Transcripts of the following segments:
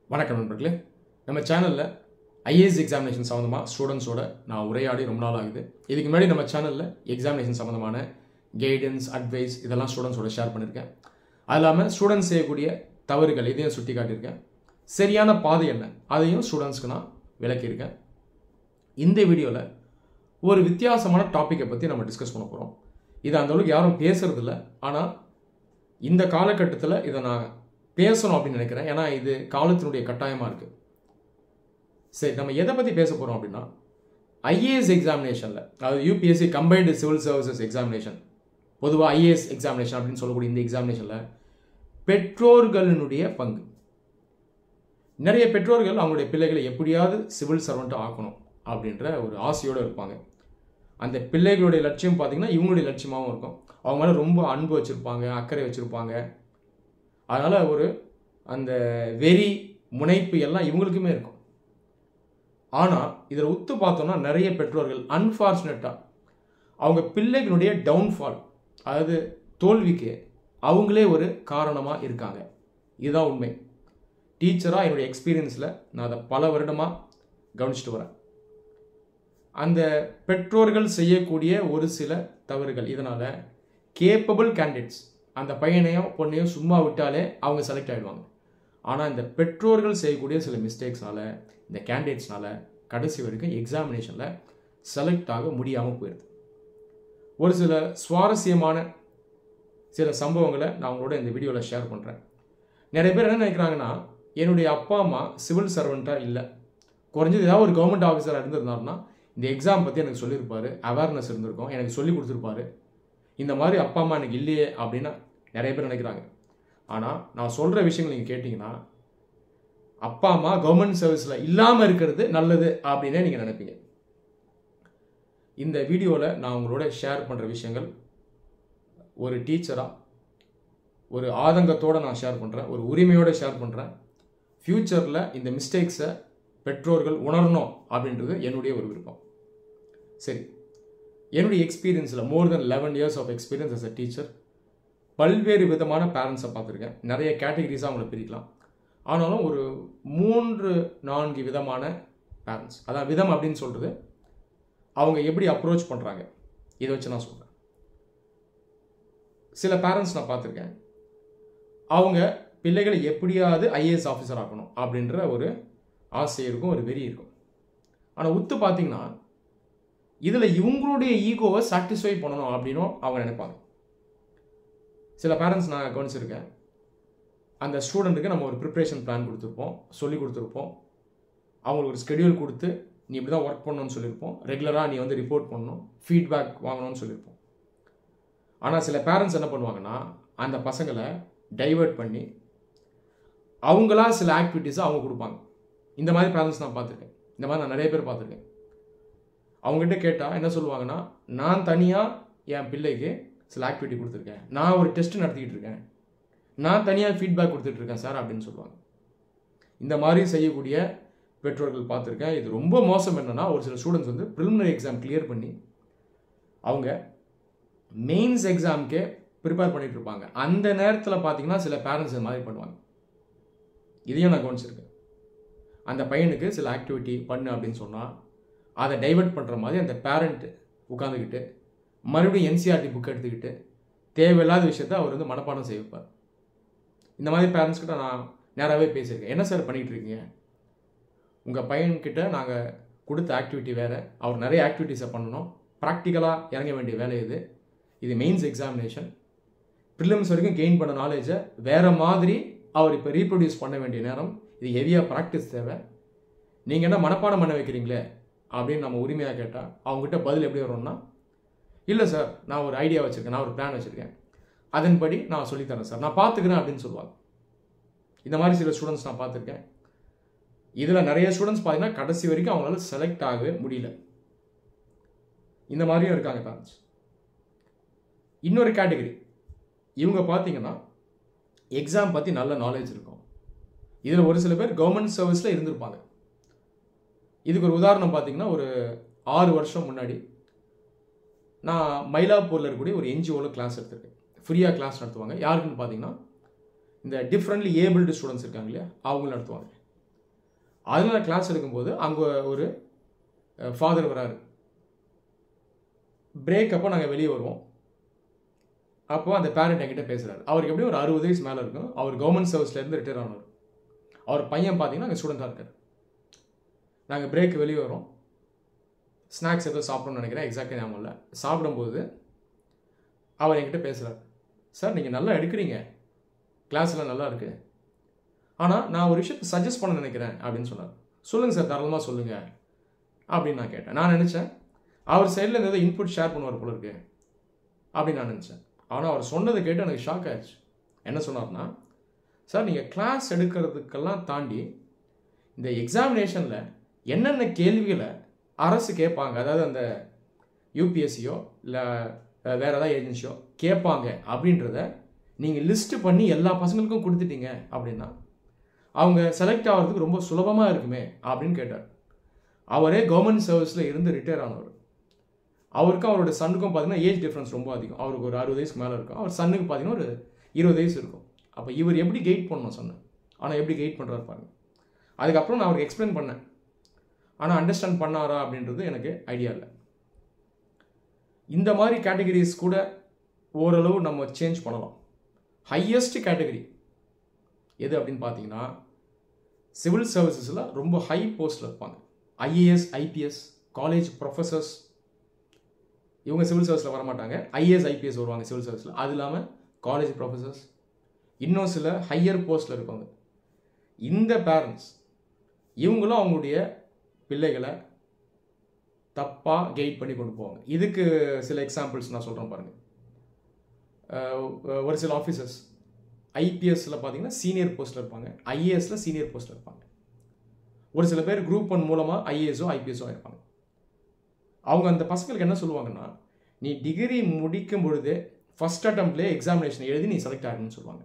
வணக்கம் நண்பர்களே நம்ம சேனலில் ஐஏஎஸ் எக்ஸாமினேஷன் சம்மந்தமாக ஸ்டூடெண்ட்ஸோட நான் உரையாடி ரொம்ப நாள் ஆகுது இதுக்கு முன்னாடி நம்ம சேனலில் எக்ஸாமினேஷன் சம்மந்தமான கைடன்ஸ் அட்வைஸ் இதெல்லாம் ஸ்டூடெண்ட்ஸோட ஷேர் பண்ணியிருக்கேன் அது இல்லாமல் ஸ்டூடெண்ட்ஸ் செய்யக்கூடிய தவறுகள் இதையும் சுட்டி காட்டியிருக்கேன் சரியான பாதை என்ன அதையும் ஸ்டூடெண்ட்ஸ்க்கு நான் விளக்கியிருக்கேன் இந்த வீடியோவில் ஒரு வித்தியாசமான டாப்பிக்கை பற்றி நம்ம டிஸ்கஸ் பண்ண போகிறோம் இது அந்த அளவுக்கு யாரும் பேசுறதில்ல ஆனால் இந்த காலகட்டத்தில் இதை நான் பேசணும் அப்படின்னு நினைக்கிறேன் ஏன்னா இது காலத்தினுடைய கட்டாயமாக இருக்குது சரி நம்ம எதை பற்றி பேச போகிறோம் அப்படின்னா ஐஏஎஸ் எக்ஸாமினேஷனில் அதாவது UPSC combined civil services examination பொதுவாக ஐஏஎஸ் எக்ஸாமினேஷன் அப்படின்னு சொல்லக்கூடிய இந்த எக்ஸாமினேஷனில் பெற்றோர்களினுடைய பங்கு நிறைய பெற்றோர்கள் அவங்களுடைய பிள்ளைகளை எப்படியாவது சிவில் சர்வெண்ட்டாக ஆக்கணும் அப்படின்ற ஒரு ஆசையோடு இருப்பாங்க அந்த பிள்ளைகளுடைய லட்சியம் பார்த்தீங்கன்னா இவங்களுடைய லட்சியமாகவும் இருக்கும் அவங்க மேலே ரொம்ப அன்பு வச்சுருப்பாங்க அக்கறை வச்சுருப்பாங்க அதனால் ஒரு அந்த வெறி முனைப்பு எல்லாம் இவங்களுக்குமே இருக்கும் ஆனால் இதில் உத்து பார்த்தோம்னா நிறைய பெற்றோர்கள் அன்ஃபார்ச்சுனேட்டாக அவங்க பிள்ளைகளுடைய டவுன்ஃபால் அதாவது தோல்விக்கு அவங்களே ஒரு காரணமாக இருக்காங்க இதுதான் உண்மை டீச்சராக என்னுடைய எக்ஸ்பீரியன்ஸில் நான் அதை பல வருடமாக கவனிச்சிட்டு வரேன் அந்த பெற்றோர்கள் செய்யக்கூடிய ஒரு சில தவறுகள் இதனால் கேப்பபிள் கேண்டிடேட்ஸ் அந்த பையனையோ பொண்ணையோ சும்மா விட்டாலே அவங்க செலக்ட் ஆகிடுவாங்க ஆனால் இந்த பெற்றோர்கள் செய்யக்கூடிய சில மிஸ்டேக்ஸ்னால இந்த கேண்டிடேட்ஸ்னால கடைசி வரைக்கும் எக்ஸாமினேஷனில் செலக்ட் ஆக முடியாமல் போயிடுது ஒரு சில சுவாரஸ்யமான சில சம்பவங்களை நான் உங்களோட இந்த வீடியோவில் ஷேர் பண்ணுறேன் நிறைய பேர் என்ன நினைக்கிறாங்கன்னா என்னுடைய அப்பா அம்மா சிவில் சர்வெண்ட்டாக இல்லை குறைஞ்சது ஏதாவது ஒரு கவர்மெண்ட் ஆஃபீஸராக இருந்திருந்தாருன்னா இந்த எக்ஸாம் பற்றி எனக்கு சொல்லியிருப்பாரு அவேர்னஸ் இருந்திருக்கும் எனக்கு சொல்லி கொடுத்துருப்பாரு இந்த மாதிரி அப்பா அம்மா எனக்கு இல்லையே அப்படின்னு நிறைய பேர் நினைக்கிறாங்க ஆனால் நான் சொல்கிற விஷயங்கள் நீங்கள் கேட்டிங்கன்னா அப்பா அம்மா கவர்மெண்ட் சர்வீஸில் இல்லாமல் இருக்கிறது நல்லது அப்படின்னே நீங்கள் நினைப்பீங்க இந்த வீடியோவில் நான் உங்களோட ஷேர் பண்ணுற விஷயங்கள் ஒரு டீச்சராக ஒரு ஆதங்கத்தோடு நான் ஷேர் பண்ணுறேன் ஒரு உரிமையோடு ஷேர் பண்ணுறேன் ஃப்யூச்சரில் இந்த மிஸ்டேக்ஸை பெற்றோர்கள் உணரணும் அப்படின்றது என்னுடைய ஒரு விருப்பம் சரி என்னுடைய எக்ஸ்பீரியன்ஸில் more than eleven years of experience as a teacher பல்வேறு விதமான பேரண்ட்ஸை பார்த்துருக்கேன் நிறைய கேட்டகரிஸாக அவங்கள பிரிக்கலாம் ஆனாலும் ஒரு மூன்று நான்கு விதமான பேரண்ட்ஸ் அதான் விதம் அப்படின்னு சொல்கிறது அவங்க எப்படி அப்ரோச் பண்ணுறாங்க இதை வச்சு நான் சொல்கிறேன் சில பேரண்ட்ஸ் நான் பார்த்துருக்கேன் அவங்க பிள்ளைகளை எப்படியாவது ஐஏஎஸ் ஆஃபீஸர் ஆக்கணும் அப்படின்ற ஒரு ஆசை இருக்கும் ஒரு வெறி இருக்கும் ஆனால் உத்து பார்த்தீங்கன்னா இதில் இவங்களுடைய ஈகோவை சாட்டிஸ்ஃபை பண்ணணும் அப்படின்னும் அவங்க நினைப்பாங்க சில பேரண்ட்ஸ் நான் கவனிச்சிருக்கேன் அந்த ஸ்டூடெண்ட்டுக்கு நம்ம ஒரு ப்ரிப்ரேஷன் பிளான் கொடுத்துருப்போம் சொல்லி கொடுத்துருப்போம் அவங்களுக்கு ஒரு ஸ்கெடியூல் கொடுத்து நீ இப்படி தான் ஒர்க் பண்ணணும்னு சொல்லியிருப்போம் ரெகுலராக நீ வந்து ரிப்போர்ட் பண்ணணும் ஃபீட்பேக் வாங்கணும்னு சொல்லியிருப்போம் ஆனால் சில பேரண்ட்ஸ் என்ன பண்ணுவாங்கன்னா அந்த பசங்களை டைவெர்ட் பண்ணி அவங்களா சில ஆக்டிவிட்டீஸை அவங்க கொடுப்பாங்க இந்த மாதிரி பேரண்ட்ஸ் நான் பார்த்துருக்கேன் இந்த மாதிரி நான் நிறைய பேர் பார்த்துருக்கேன் அவங்ககிட்ட கேட்டால் என்ன சொல்லுவாங்கன்னா நான் தனியாக என் பிள்ளைக்கு சில ஆக்டிவிட்டி கொடுத்துருக்கேன் நான் ஒரு டெஸ்ட் நடத்திக்கிட்டு இருக்கேன் நான் தனியாக ஃபீட்பேக் கொடுத்துட்ருக்கேன் சார் அப்படின்னு சொல்லுவாங்க இந்த மாதிரி செய்யக்கூடிய பெற்றோர்கள் பார்த்துருக்கேன் இது ரொம்ப மோசம் என்னென்னா ஒரு சில ஸ்டூடெண்ட்ஸ் வந்து ப்ரிலிமினரி எக்ஸாம் கிளியர் பண்ணி அவங்க மெயின்ஸ் எக்ஸாமுக்கே ப்ரிப்பேர் பண்ணிட்டு இருப்பாங்க அந்த நேரத்தில் பார்த்தீங்கன்னா சில பேரண்ட்ஸ் இந்த மாதிரி பண்ணுவாங்க இதையும் நான் கவனிச்சிருக்கேன் அந்த பையனுக்கு சில ஆக்டிவிட்டி பண்ணு அப்படின்னு சொன்னால் அதை டைவெர்ட் பண்ணுற மாதிரி அந்த பேரண்ட் உட்காந்துக்கிட்டு மறுபடியும் என்சிஆர்டி புக் எடுத்துக்கிட்டு தேவையில்லாத விஷயத்த அவர் வந்து மனப்பாடம் செய்ய வைப்பார் இந்த மாதிரி பேரண்ட்ஸ்கிட்ட நான் நேராகவே பேசியிருக்கேன் என்ன சார் பண்ணிகிட்டு இருக்கீங்க உங்கள் பையன்கிட்ட நாங்கள் கொடுத்த ஆக்டிவிட்டி வேறு அவர் நிறைய ஆக்டிவிட்டீஸை பண்ணணும் ப்ராக்டிக்கலாக இறங்க வேண்டிய வேலை இது இது மெயின்ஸ் எக்ஸாமினேஷன் ப்ரிலிம்ஸ் வரைக்கும் கெயின் பண்ண நாலேஜை வேறு மாதிரி அவர் இப்போ ரீப்ரொடியூஸ் பண்ண வேண்டிய நேரம் இது ஹெவியாக ப்ராக்டிஸ் தேவை நீங்கள் என்ன மனப்பாடம் பண்ண வைக்கிறீங்களே அப்படின்னு நம்ம உரிமையாக கேட்டால் அவங்ககிட்ட பதில் எப்படி வரும்னா இல்லை சார் நான் ஒரு ஐடியா வச்சுருக்கேன் நான் ஒரு பிளான் வச்சுருக்கேன் அதன்படி நான் சொல்லித்தரேன் சார் நான் பார்த்துக்கிறேன் அப்படின்னு சொல்லுவாங்க இந்த மாதிரி சில ஸ்டூடெண்ட்ஸ் நான் பார்த்துருக்கேன் இதில் நிறைய ஸ்டூடெண்ட்ஸ் பார்த்தீங்கன்னா கடைசி வரைக்கும் அவங்களால செலக்ட் ஆகவே முடியல இந்த மாதிரியும் இருக்காங்க பேரண்ட்ஸ் இன்னொரு கேட்டகரி இவங்க பார்த்தீங்கன்னா எக்ஸாம் பற்றி நல்ல நாலேஜ் இருக்கும் இதில் ஒரு சில பேர் கவர்மெண்ட் சர்வீஸில் இருந்திருப்பாங்க இதுக்கு ஒரு உதாரணம் பார்த்தீங்கன்னா ஒரு ஆறு வருஷம் முன்னாடி நான் மயிலாப்பூரில் இருக்கக்கூடிய ஒரு என்ஜிஓவில் கிளாஸ் எடுத்திருக்கேன் ஃப்ரீயாக கிளாஸ் நடத்துவாங்க யாருக்குன்னு பார்த்தீங்கன்னா இந்த டிஃப்ரெண்ட்லி ஏபிள்டு ஸ்டூடெண்ட்ஸ் இருக்காங்க இல்லையா அவங்க நடத்துவாங்க அதில் நான் கிளாஸ் எடுக்கும்போது அங்கே ஒரு ஃபாதர் வராரு பிரேக் அப்போ நாங்கள் வெளியே வருவோம் அப்போ அந்த பேரண்ட் என்கிட்ட பேசுகிறாரு அவருக்கு எப்படியும் ஒரு அறுபது வயசு மேலே இருக்கும் அவர் கவர்மெண்ட் சர்வீஸ்லேருந்து ரிட்டையர் ஆனவர் அவர் பையன் பார்த்தீங்கன்னா அங்கே ஸ்டூடெண்ட்டாக இருக்கார் நாங்கள் பிரேக் வெளியே வரோம் ஸ்நாக்ஸ் ஏதோ சாப்பிடணும்னு நினைக்கிறேன் எக்ஸாக்டாக ஞாபகம் இல்லை சாப்பிடும்போது அவர் என்கிட்ட பேசுகிறார் சார் நீங்கள் நல்லா எடுக்கிறீங்க கிளாஸ்லாம் நல்லா இருக்குது ஆனால் நான் ஒரு விஷயத்தை சஜஸ்ட் பண்ண நினைக்கிறேன் அப்படின்னு சொன்னார் சொல்லுங்கள் சார் தாராளமாக சொல்லுங்கள் அப்படின்னு நான் கேட்டேன் நான் நினச்சேன் அவர் சைடில் இருந்து ஏதோ இன்புட் ஷேர் பண்ணுவார் போல இருக்கு அப்படின்னு நான் நினச்சேன் ஆனால் அவர் சொன்னதை கேட்டு எனக்கு ஷாக் ஆயிடுச்சு என்ன சொன்னார்னா சார் நீங்கள் கிளாஸ் எடுக்கிறதுக்கெல்லாம் தாண்டி இந்த எக்ஸாமினேஷனில் என்னென்ன கேள்விகளை அரசு கேட்பாங்க அதாவது அந்த யூபிஎஸ்சியோ இல்லை வேறு ஏதாவது ஏஜென்சியோ கேட்பாங்க அப்படின்றத நீங்கள் லிஸ்ட்டு பண்ணி எல்லா பசங்களுக்கும் கொடுத்துட்டீங்க அப்படின்னா அவங்க செலக்ட் ஆகிறதுக்கு ரொம்ப சுலபமாக இருக்குமே அப்படின்னு கேட்டார் அவரே கவர்மெண்ட் சர்வீஸில் இருந்து ரிட்டையர் ஆனவர் அவருக்கும் அவரோட சன்னுக்கும் பார்த்தீங்கன்னா ஏஜ் டிஃப்ரென்ஸ் ரொம்ப அதிகம் அவருக்கு ஒரு அறுபது வயசுக்கு மேலே இருக்கும் அவர் சன்னுக்கு பார்த்தீங்கன்னா ஒரு இருபது வயசு இருக்கும் அப்போ இவர் எப்படி கைட் பண்ணணும் சொன்னேன் ஆனால் எப்படி கைட் பண்ணுறாரு பாருங்க அதுக்கப்புறம் நான் அவருக்கு எக்ஸ்பிளைன் பண்ணேன் ஆனால் அண்டர்ஸ்டாண்ட் பண்ணாரா அப்படின்றது எனக்கு ஐடியா இல்லை இந்த மாதிரி கேட்டகரிஸ் கூட ஓரளவு நம்ம சேஞ்ச் பண்ணலாம் ஹையஸ்ட் கேட்டகரி எது அப்படின்னு பார்த்தீங்கன்னா சிவில் சர்வீசஸில் ரொம்ப ஹை போஸ்ட்டில் இருப்பாங்க ஐஏஎஸ் ஐபிஎஸ் காலேஜ் ப்ரொஃபஸர்ஸ் இவங்க சிவில் சர்வீஸில் வரமாட்டாங்க ஐஏஎஸ் ஐபிஎஸ் வருவாங்க சிவில் சர்வீஸில் அது இல்லாமல் காலேஜ் ப்ரொஃபஸர்ஸ் இன்னும் சில ஹையர் போஸ்ட்டில் இருப்பாங்க இந்த பேரண்ட்ஸ் இவங்களும் அவங்களுடைய பிள்ளைகளை தப்பாக கைட் பண்ணி கொண்டு போவாங்க இதுக்கு சில எக்ஸாம்பிள்ஸ் நான் சொல்கிறேன் பாருங்கள் ஒரு சில ஆஃபீஸர்ஸ் ஐபிஎஸ்ல பார்த்தீங்கன்னா சீனியர் போஸ்ட்டில் இருப்பாங்க ஐஏஎஸ்ல சீனியர் போஸ்ட்டில் இருப்பாங்க ஒரு சில பேர் குரூப் ஒன் மூலமாக ஐஏஎஸோ ஐபிஎஸோ இருப்பாங்க அவங்க அந்த பசங்களுக்கு என்ன சொல்லுவாங்கன்னா நீ டிகிரி முடிக்கும் பொழுது ஃபர்ஸ்ட் அட்டம்ப்ட்லேயே எக்ஸாமினேஷன் எழுதி நீ செலக்ட் ஆகணும்னு சொல்லுவாங்க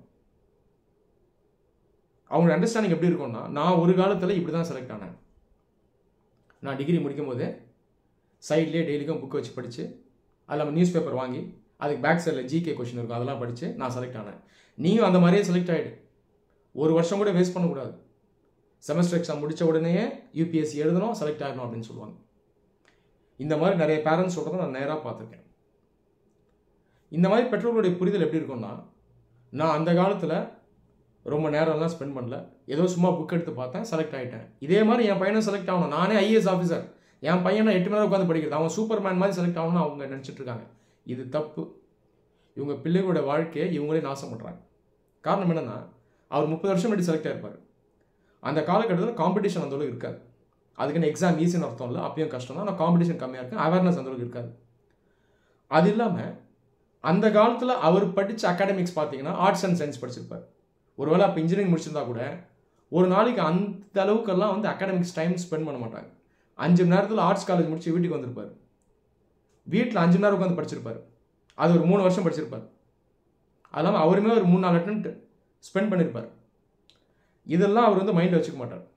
அவங்களோட அண்டர்ஸ்டாண்டிங் எப்படி இருக்கும்னா நான் ஒரு காலத்தில் இப்படி தான் செலக்ட் ஆனேன் நான் டிகிரி முடிக்கும் போதே சைட்லேயே டெய்லிக்கும் புக் வச்சு படித்து அதில் நம்ம நியூஸ் பேப்பர் வாங்கி அதுக்கு பேக் சைடில் ஜிகே கொஷின் இருக்கும் அதெல்லாம் படித்து நான் செலக்ட் ஆனேன் நீயும் அந்த மாதிரியே செலக்ட் ஆகிடு ஒரு வருஷம் கூட வேஸ்ட் பண்ணக்கூடாது செமஸ்டர் எக்ஸாம் முடித்த உடனே யூபிஎஸ்சி எழுதணும் செலக்ட் ஆகணும் அப்படின்னு சொல்லுவாங்க இந்த மாதிரி நிறைய பேரண்ட்ஸ் சொல்கிறத நான் நேராக பார்த்துருக்கேன் இந்த மாதிரி பெற்றோர்களுடைய புரிதல் எப்படி இருக்கும்னா நான் அந்த காலத்தில் ரொம்ப நேரம்லாம் ஸ்பெண்ட் பண்ணல ஏதோ சும்மா புக் எடுத்து பார்த்தேன் செலக்ட் ஆகிட்டேன் இதே மாதிரி என் பையனும் செலக்ட் ஆகணும் நானே ஐஏஎஸ் ஆஃபீஸர் என் பையனை எட்டு மணி நேரம் உட்காந்து படிக்கிறது அவன் சூப்பர் மேன் மாதிரி செலக்ட் ஆகணும்னு அவங்க நினச்சிட்டு இருக்காங்க இது தப்பு இவங்க பிள்ளைகளோட வாழ்க்கையை இவங்களே நாசம் பண்ணுறாங்க காரணம் என்னென்னா அவர் முப்பது வருஷம் முன்னாடி செலக்ட் ஆயிருப்பார் அந்த காலகட்டத்தில் காம்படிஷன் அந்த அளவுக்கு இருக்காது அதுக்குன்னு எக்ஸாம் ஈஸின்னு அர்த்தம் இல்லை அப்பயும் கஷ்டம் தான் ஆனால் காம்படிஷன் கம்மியாக இருக்குது அவேர்னஸ் அந்த அளவுக்கு இருக்காது அது இல்லாமல் அந்த காலத்தில் அவர் படித்த அகாடமிக்ஸ் பார்த்தீங்கன்னா ஆர்ட்ஸ் அண்ட் சயின்ஸ் படிச்சிருப்பார் ஒருவேளை அப்போ இன்ஜினியரிங் முடிச்சிருந்தா கூட ஒரு நாளைக்கு அந்த அளவுக்கெல்லாம் வந்து அகாடமிக்ஸ் டைம் ஸ்பெண்ட் பண்ண மாட்டாங்க அஞ்சு மணி நேரத்தில் ஆர்ட்ஸ் காலேஜ் முடிச்சு வீட்டுக்கு வந்திருப்பார் வீட்டில் அஞ்சு மணி நேரம் உட்காந்து படிச்சிருப்பார் அது ஒரு மூணு வருஷம் படிச்சிருப்பார் அது இல்லாமல் அவருமே ஒரு மூணு நாலு அட்டன்ட் ஸ்பெண்ட் பண்ணியிருப்பார் இதெல்லாம் அவர் வந்து மைண்டில் வச்சுக்க மாட்டார்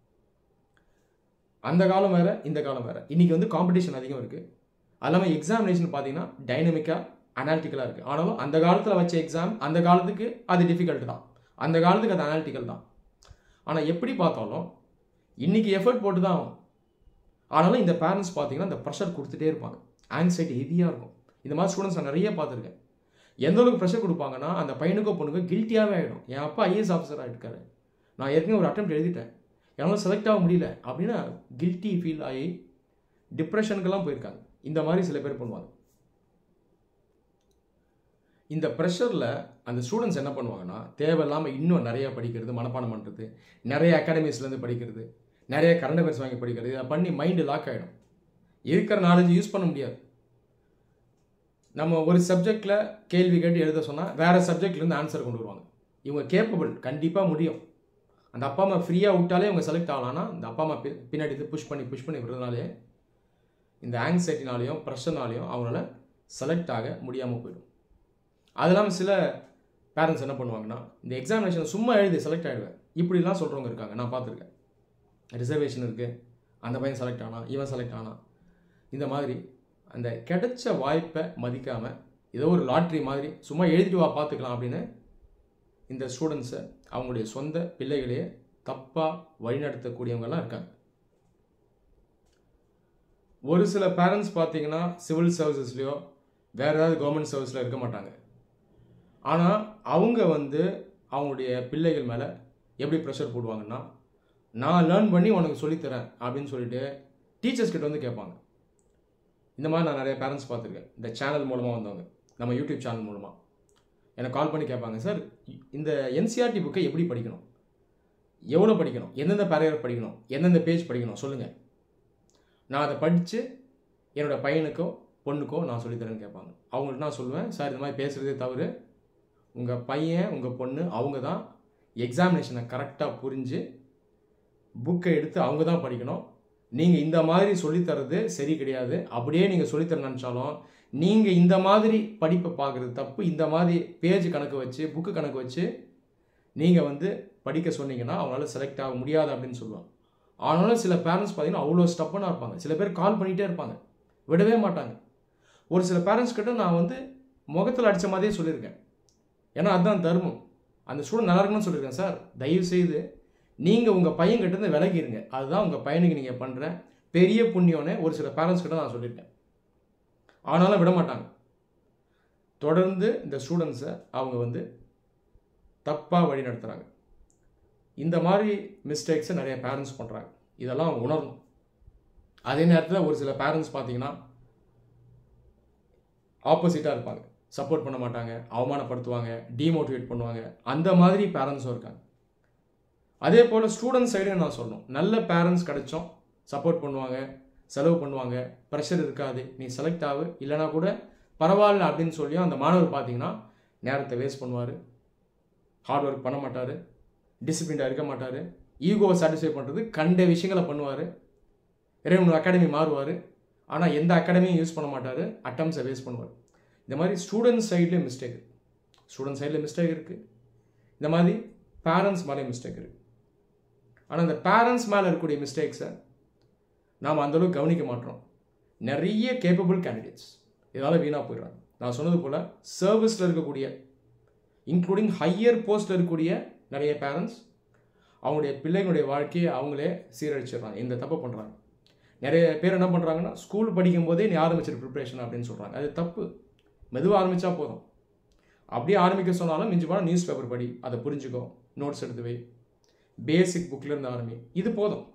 அந்த காலம் வேறு இந்த காலம் வேறு இன்றைக்கி வந்து காம்படிஷன் அதிகம் இருக்குது அது இல்லாமல் எக்ஸாமினேஷன் பார்த்தீங்கன்னா டைனமிக்காக அனாலிட்டிக்கலாக இருக்குது ஆனாலும் அந்த காலத்தில் வச்ச எக்ஸாம் அந்த காலத்துக்கு அது டிஃபிகல்ட் தான் அந்த காலத்துக்கு அது அனாலிட்டிக்கல் தான் ஆனால் எப்படி பார்த்தாலும் இன்றைக்கி எஃபர்ட் போட்டு தான் ஆகும் ஆனாலும் இந்த பேரண்ட்ஸ் பார்த்தீங்கன்னா இந்த ப்ரெஷர் கொடுத்துட்டே இருப்பாங்க ஆங்ஸைட்டி ஹெவியாக இருக்கும் இந்த மாதிரி ஸ்டூடெண்ட்ஸ் நான் நிறைய பார்த்துருக்கேன் எந்த அளவுக்கு ப்ரெஷர் கொடுப்பாங்கன்னா அந்த பையனுக்கோ பொண்ணுக்கோ கில்ட்டியாகவே ஆகிடும் என் அப்பா ஐஏஎஸ் ஆஃபீஸராக இருக்காரு நான் ஏற்கனவே ஒரு அட்டம் எழுதிட்டேன் என்னால் செலக்ட் ஆக முடியல அப்படின்னா கில்ட்டி ஃபீல் ஆகி டிப்ரெஷனுக்கெல்லாம் போயிருக்காங்க இந்த மாதிரி சில பேர் பண்ணுவாங்க இந்த ப்ரெஷரில் அந்த ஸ்டூடெண்ட்ஸ் என்ன பண்ணுவாங்கன்னா தேவையில்லாமல் இன்னும் நிறையா படிக்கிறது மனப்பாடம் பண்ணுறது நிறைய அகாடமிஸ்லேருந்து படிக்கிறது நிறைய கரண்ட் அஃபேர்ஸ் வாங்கி படிக்கிறது இதை பண்ணி மைண்டு லாக் ஆகிடும் இருக்கிற நாலேஜ் யூஸ் பண்ண முடியாது நம்ம ஒரு சப்ஜெக்டில் கேள்வி கேட்டு எழுத சொன்னால் வேறு சப்ஜெக்ட்லேருந்து ஆன்சர் கொண்டு வருவாங்க இவங்க கேப்பபிள் கண்டிப்பாக முடியும் அந்த அப்பா அம்மா ஃப்ரீயாக விட்டாலே இவங்க செலக்ட் ஆகலாம்னா இந்த அப்பா அம்மா பின்னாடி இது புஷ் பண்ணி புஷ் பண்ணி விடுறதுனாலே இந்த ஆங்ஸைட்டினாலையும் ப்ரெஷர்னாலையும் அவங்களால செலக்ட் ஆக முடியாமல் போயிடும் அது இல்லாமல் சில பேரண்ட்ஸ் என்ன பண்ணுவாங்கன்னா இந்த எக்ஸாமினேஷன் சும்மா எழுதி செலக்ட் ஆகிடுவேன் இப்படிலாம் சொல்கிறவங்க இருக்காங்க நான் பார்த்துருக்கேன் ரிசர்வேஷன் இருக்குது அந்த பையன் செலக்ட் ஆனா இவன் செலக்ட் ஆனா இந்த மாதிரி அந்த கிடைச்ச வாய்ப்பை மதிக்காமல் ஏதோ ஒரு லாட்ரி மாதிரி சும்மா எழுதிட்டு வா பார்த்துக்கலாம் அப்படின்னு இந்த ஸ்டூடெண்ட்ஸை அவங்களுடைய சொந்த பிள்ளைகளையே தப்பாக வழிநடத்தக்கூடியவங்கெல்லாம் இருக்காங்க ஒரு சில பேரண்ட்ஸ் பார்த்தீங்கன்னா சிவில் சர்வீசஸ்லையோ வேறு ஏதாவது கவர்மெண்ட் சர்வீஸில் இருக்க மாட்டாங்க ஆனால் அவங்க வந்து அவங்களுடைய பிள்ளைகள் மேலே எப்படி ப்ரெஷர் போடுவாங்கன்னா நான் லேர்ன் பண்ணி உனக்கு சொல்லித்தரேன் அப்படின்னு சொல்லிட்டு டீச்சர்ஸ் கிட்ட வந்து கேட்பாங்க இந்த மாதிரி நான் நிறைய பேரண்ட்ஸ் பார்த்துருக்கேன் இந்த சேனல் மூலமாக வந்தவங்க நம்ம யூடியூப் சேனல் மூலமாக எனக்கு கால் பண்ணி கேட்பாங்க சார் இந்த என்சிஆர்டி புக்கை எப்படி படிக்கணும் எவ்வளோ படிக்கணும் எந்தெந்த பேராகிராஃப் படிக்கணும் எந்தெந்த பேஜ் படிக்கணும் சொல்லுங்கள் நான் அதை படித்து என்னோடய பையனுக்கோ பொண்ணுக்கோ நான் சொல்லித்தரேன்னு கேட்பாங்க அவங்கள்ட்ட நான் சொல்லுவேன் சார் இந்த மாதிரி பேசுகிறதே தவிர உங்கள் பையன் உங்கள் பொண்ணு அவங்க தான் எக்ஸாமினேஷனை கரெக்டாக புரிஞ்சு புக்கை எடுத்து அவங்க தான் படிக்கணும் நீங்கள் இந்த மாதிரி சொல்லித்தரது சரி கிடையாது அப்படியே நீங்கள் சொல்லித்தர நினச்சாலும் நீங்கள் இந்த மாதிரி படிப்பை பார்க்குறது தப்பு இந்த மாதிரி பேஜ் கணக்கு வச்சு புக்கு கணக்கு வச்சு நீங்கள் வந்து படிக்க சொன்னீங்கன்னா அவங்களால செலக்ட் ஆக முடியாது அப்படின்னு சொல்லுவாங்க ஆனாலும் சில பேரண்ட்ஸ் பார்த்தீங்கன்னா அவ்வளோ ஸ்டப்பனாக இருப்பாங்க சில பேர் கால் பண்ணிகிட்டே இருப்பாங்க விடவே மாட்டாங்க ஒரு சில பேரண்ட்ஸ் கிட்ட நான் வந்து முகத்தில் அடித்த மாதிரியே சொல்லியிருக்கேன் ஏன்னா அதுதான் தர்மம் அந்த ஸ்டூடெண்ட் நல்லா இருக்குன்னு சொல்லியிருக்கேன் சார் தயவு செய்து நீங்கள் உங்கள் பையன் கிட்டேருந்து விலகிருங்க அதுதான் உங்கள் பையனுக்கு நீங்கள் பண்ணுற பெரிய புண்ணியம்னு ஒரு சில பேரண்ட்ஸ் கிட்ட நான் சொல்லியிருக்கேன் ஆனாலும் விட மாட்டாங்க தொடர்ந்து இந்த ஸ்டூடெண்ட்ஸை அவங்க வந்து தப்பாக வழி நடத்துகிறாங்க இந்த மாதிரி மிஸ்டேக்ஸை நிறைய பேரண்ட்ஸ் பண்ணுறாங்க இதெல்லாம் அவங்க உணரணும் அதே நேரத்தில் ஒரு சில பேரண்ட்ஸ் பார்த்தீங்கன்னா ஆப்போசிட்டாக இருப்பாங்க சப்போர்ட் பண்ண மாட்டாங்க அவமானப்படுத்துவாங்க டீமோட்டிவேட் பண்ணுவாங்க அந்த மாதிரி பேரண்ட்ஸும் இருக்காங்க அதே போல் ஸ்டூடெண்ட் சைடு நான் சொல்லணும் நல்ல பேரண்ட்ஸ் கிடைச்சோம் சப்போர்ட் பண்ணுவாங்க செலவு பண்ணுவாங்க ப்ரெஷர் இருக்காது நீ செலக்ட் ஆகு இல்லைனா கூட பரவாயில்ல அப்படின்னு சொல்லியும் அந்த மாணவர் பார்த்தீங்கன்னா நேரத்தை வேஸ்ட் பண்ணுவார் ஹார்ட் ஒர்க் பண்ண மாட்டார் டிசிப்ளின்டாக இருக்க மாட்டார் ஈகோவை சாட்டிஸ்ஃபை பண்ணுறது கண்ட விஷயங்களை பண்ணுவார் ரெண்டு அகாடமி மாறுவார் ஆனால் எந்த அகாடமியும் யூஸ் பண்ண மாட்டார் அட்டம்ஸை வேஸ்ட் பண்ணுவார் இந்த மாதிரி ஸ்டூடெண்ட் சைட்லேயும் மிஸ்டேக் இருக்குது ஸ்டூடெண்ட் சைடில் மிஸ்டேக் இருக்குது இந்த மாதிரி பேரண்ட்ஸ் மேலே மிஸ்டேக் இருக்குது ஆனால் இந்த பேரண்ட்ஸ் மேலே இருக்கக்கூடிய மிஸ்டேக்ஸை நாம் அந்தளவுக்கு கவனிக்க மாட்டோம் நிறைய கேப்பபிள் கேண்டிடேட்ஸ் இதனால் வீணாக போயிடுறாங்க நான் சொன்னது போல் சர்வீஸில் இருக்கக்கூடிய இன்க்ளூடிங் ஹையர் போஸ்ட்டில் இருக்கக்கூடிய நிறைய பேரண்ட்ஸ் அவங்களுடைய பிள்ளைங்களுடைய வாழ்க்கையை அவங்களே சீரழிச்சிடுறாங்க இந்த தப்பு பண்ணுறாங்க நிறைய பேர் என்ன பண்ணுறாங்கன்னா ஸ்கூல் படிக்கும் போதே நீ ஆரம்பிச்சிரு ப்ரிப்ரேஷன் அப்படின்னு சொல்கிறாங்க அது தப்பு மெதுவாக ஆரம்பித்தா போதும் அப்படியே ஆரம்பிக்க சொன்னாலும் மிஞ்சி போனால் நியூஸ் பேப்பர் படி அதை புரிஞ்சுக்கோ நோட்ஸ் எடுத்து வை பேசிக் புக்லேருந்து ஆரம்பி இது போதும்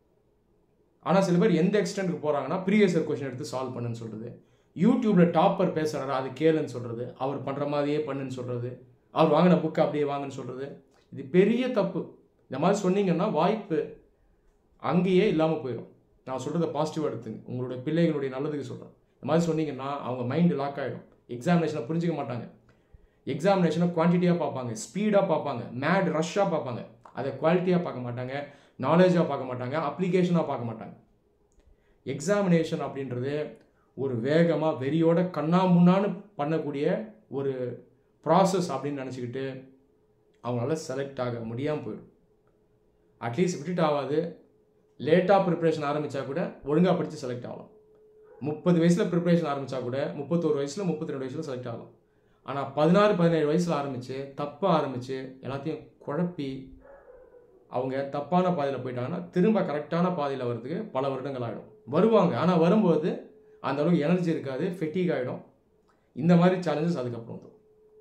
ஆனால் சில பேர் எந்த எக்ஸ்டென்ட்டுக்கு போகிறாங்கன்னா ப்ரீவியஸ் இயர் கொஷின் எடுத்து சால்வ் பண்ணுன்னு சொல்கிறது யூடியூப்பில் டாப்பர் பேசுகிறாரு அது கேளுன்னு சொல்கிறது அவர் பண்ணுற மாதிரியே பண்ணுன்னு சொல்கிறது அவர் வாங்கின புக்கு அப்படியே வாங்கன்னு சொல்கிறது இது பெரிய தப்பு இந்த மாதிரி சொன்னீங்கன்னா வாய்ப்பு அங்கேயே இல்லாமல் போயிடும் நான் சொல்கிறத பாசிட்டிவாக எடுத்துங்க உங்களுடைய பிள்ளைகளுடைய நல்லதுக்கு சொல்கிறேன் இந்த மாதிரி சொன்னீங்கன்னா அவங்க மைண்டு லாக் ஆகிடும் எக்ஸாமினேஷனை புரிஞ்சிக்க மாட்டாங்க எக்ஸாமினேஷனை குவான்டிட்டியாக பார்ப்பாங்க ஸ்பீடாக பார்ப்பாங்க மேட் ரஷ்ஷாக பார்ப்பாங்க அதை குவாலிட்டியாக பார்க்க மாட்டாங்க நாலேஜாக பார்க்க மாட்டாங்க அப்ளிகேஷனாக பார்க்க மாட்டாங்க எக்ஸாமினேஷன் அப்படின்றது ஒரு வேகமாக வெறியோட கண்ணா முன்னான்னு பண்ணக்கூடிய ஒரு ப்ராசஸ் அப்படின்னு நினச்சிக்கிட்டு அவங்களால செலக்ட் ஆக முடியாமல் போயிடும் அட்லீஸ்ட் விட்டுட்டு ஆகாது லேட்டாக ப்ரிப்ரேஷன் ஆரம்பித்தா கூட ஒழுங்காக படித்து செலக்ட் ஆகலாம் முப்பது வயசில் ப்ரிப்ரேஷன் ஆரம்பித்தா கூட முப்பத்தோரு வயசில் முப்பத்தி ரெண்டு வயசில் செலக்ட் ஆகலாம் ஆனால் பதினாறு பதினேழு வயசில் ஆரம்பித்து தப்பாக ஆரம்பித்து எல்லாத்தையும் குழப்பி அவங்க தப்பான பாதையில் போயிட்டாங்கன்னா திரும்ப கரெக்டான பாதையில் வர்றதுக்கு பல வருடங்கள் ஆகிடும் வருவாங்க ஆனால் வரும்போது அந்த அளவுக்கு எனர்ஜி இருக்காது ஃபெட்டிக் ஆகிடும் இந்த மாதிரி சேலஞ்சஸ் அதுக்கப்புறம் வந்துடும்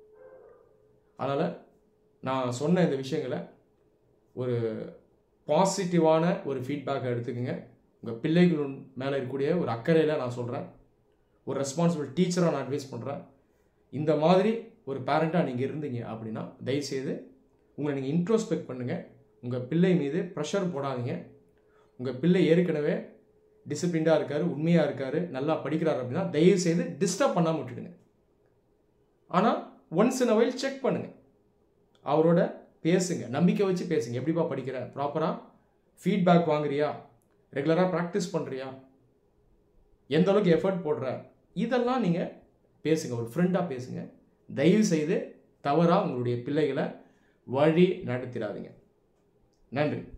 அதனால் நான் சொன்ன இந்த விஷயங்களை ஒரு பாசிட்டிவான ஒரு ஃபீட்பேக்கை எடுத்துக்கோங்க உங்கள் பிள்ளைகள் மேலே இருக்கக்கூடிய ஒரு அக்கறையில் நான் சொல்கிறேன் ஒரு ரெஸ்பான்சிபிள் டீச்சராக நான் அட்வைஸ் பண்ணுறேன் இந்த மாதிரி ஒரு பேரண்ட்டாக நீங்கள் இருந்தீங்க அப்படின்னா தயவுசெய்து உங்களை நீங்கள் இன்ட்ரோஸ்பெக்ட் பண்ணுங்கள் உங்கள் பிள்ளை மீது ப்ரெஷர் போடாதீங்க உங்கள் பிள்ளை ஏற்கனவே டிசிப்ளின்டாக இருக்கார் உண்மையாக இருக்கார் நல்லா படிக்கிறார் அப்படின்னா தயவுசெய்து டிஸ்டர்ப் பண்ணாமல் விட்டுடுங்க ஆனால் ஒன்ஸ் இன் வைல் செக் பண்ணுங்கள் அவரோட பேசுங்க நம்பிக்கை வச்சு பேசுங்க எப்படிப்பா படிக்கிற ப்ராப்பராக ஃபீட்பேக் வாங்குறியா ரெகுலராக ப்ராக்டிஸ் பண்ணுறியா எந்த அளவுக்கு எஃபர்ட் போடுற இதெல்லாம் நீங்கள் பேசுங்க ஒரு ஃப்ரெண்டாக பேசுங்க தயவு செய்து தவறாக உங்களுடைய பிள்ளைகளை வழி நடத்திடாதீங்க நன்றி